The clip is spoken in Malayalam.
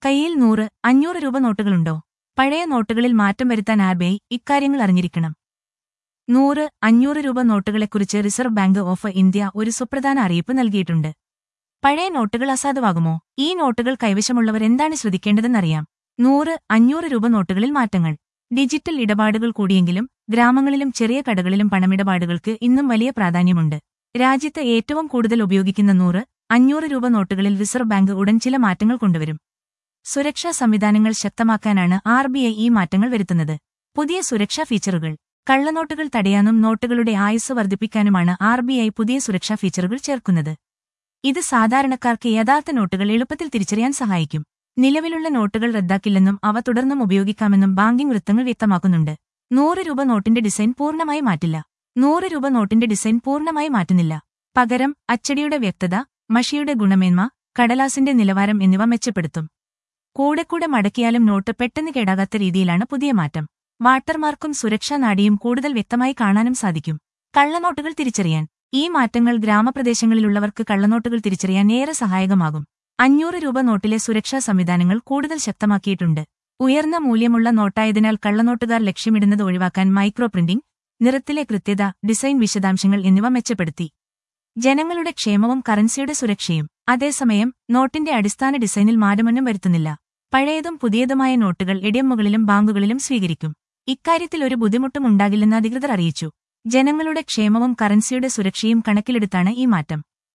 കയ്യിൽ നൂറ് അഞ്ഞൂറ് രൂപ നോട്ടുകളുണ്ടോ പഴയ നോട്ടുകളിൽ മാറ്റം വരുത്താൻ ആർ ബി ഐ ഇക്കാര്യങ്ങൾ അറിഞ്ഞിരിക്കണം നൂറ് അഞ്ഞൂറ് രൂപ നോട്ടുകളെക്കുറിച്ച് റിസർവ് ബാങ്ക് ഓഫ് ഇന്ത്യ ഒരു സുപ്രധാന അറിയിപ്പ് നൽകിയിട്ടുണ്ട് പഴയ നോട്ടുകൾ അസാധുവാകുമോ ഈ നോട്ടുകൾ കൈവശമുള്ളവർ എന്താണ് ശ്രദ്ധിക്കേണ്ടതെന്നറിയാം നൂറ് അഞ്ഞൂറ് രൂപ നോട്ടുകളിൽ മാറ്റങ്ങൾ ഡിജിറ്റൽ ഇടപാടുകൾ കൂടിയെങ്കിലും ഗ്രാമങ്ങളിലും ചെറിയ കടകളിലും പണമിടപാടുകൾക്ക് ഇന്നും വലിയ പ്രാധാന്യമുണ്ട് രാജ്യത്ത് ഏറ്റവും കൂടുതൽ ഉപയോഗിക്കുന്ന നൂറ് അഞ്ഞൂറ് രൂപ നോട്ടുകളിൽ റിസർവ് ബാങ്ക് ഉടൻ ചില മാറ്റങ്ങൾ കൊണ്ടുവരും സുരക്ഷാ സംവിധാനങ്ങൾ ശക്തമാക്കാനാണ് ആർ ബി ഐ ഈ മാറ്റങ്ങൾ വരുത്തുന്നത് പുതിയ സുരക്ഷാ ഫീച്ചറുകൾ കള്ളനോട്ടുകൾ തടയാനും നോട്ടുകളുടെ ആയുസ് വർദ്ധിപ്പിക്കാനുമാണ് ആർ ബി ഐ പുതിയ സുരക്ഷാ ഫീച്ചറുകൾ ചേർക്കുന്നത് ഇത് സാധാരണക്കാർക്ക് യഥാർത്ഥ നോട്ടുകൾ എളുപ്പത്തിൽ തിരിച്ചറിയാൻ സഹായിക്കും നിലവിലുള്ള നോട്ടുകൾ റദ്ദാക്കില്ലെന്നും അവ തുടർന്നും ഉപയോഗിക്കാമെന്നും ബാങ്കിംഗ് വൃത്തങ്ങൾ വ്യക്തമാക്കുന്നുണ്ട് നൂറ് രൂപ നോട്ടിന്റെ ഡിസൈൻ പൂർണ്ണമായി മാറ്റില്ല നൂറ് രൂപ നോട്ടിന്റെ ഡിസൈൻ പൂർണ്ണമായി മാറ്റുന്നില്ല പകരം അച്ചടിയുടെ വ്യക്തത മഷിയുടെ ഗുണമേന്മ കടലാസിന്റെ നിലവാരം എന്നിവ മെച്ചപ്പെടുത്തും കൂടെ കൂടെ മടക്കിയാലും നോട്ട് പെട്ടെന്ന് കേടാകാത്ത രീതിയിലാണ് പുതിയ മാറ്റം വാട്ടർമാർക്കും സുരക്ഷാ നാടിയും കൂടുതൽ വ്യക്തമായി കാണാനും സാധിക്കും കള്ളനോട്ടുകൾ തിരിച്ചറിയാൻ ഈ മാറ്റങ്ങൾ ഗ്രാമപ്രദേശങ്ങളിലുള്ളവർക്ക് കള്ളനോട്ടുകൾ തിരിച്ചറിയാൻ ഏറെ സഹായകമാകും അഞ്ഞൂറ് രൂപ നോട്ടിലെ സുരക്ഷാ സംവിധാനങ്ങൾ കൂടുതൽ ശക്തമാക്കിയിട്ടുണ്ട് ഉയർന്ന മൂല്യമുള്ള നോട്ടായതിനാൽ കള്ളനോട്ടുകാർ ലക്ഷ്യമിടുന്നത് ഒഴിവാക്കാൻ മൈക്രോ പ്രിന്റിംഗ് നിറത്തിലെ കൃത്യത ഡിസൈൻ വിശദാംശങ്ങൾ എന്നിവ മെച്ചപ്പെടുത്തി ജനങ്ങളുടെ ക്ഷേമവും കറൻസിയുടെ സുരക്ഷയും അതേസമയം നോട്ടിന്റെ അടിസ്ഥാന ഡിസൈനിൽ മാറ്റമൊന്നും വരുത്തുന്നില്ല പഴയതും പുതിയതുമായ നോട്ടുകൾ എടിഎമ്മുകളിലും ബാങ്കുകളിലും സ്വീകരിക്കും ഇക്കാര്യത്തിൽ ഒരു ബുദ്ധിമുട്ടും ഉണ്ടാകില്ലെന്ന് അധികൃതർ അറിയിച്ചു ജനങ്ങളുടെ ക്ഷേമവും കറൻസിയുടെ സുരക്ഷയും കണക്കിലെടുത്താണ് ഈ മാറ്റം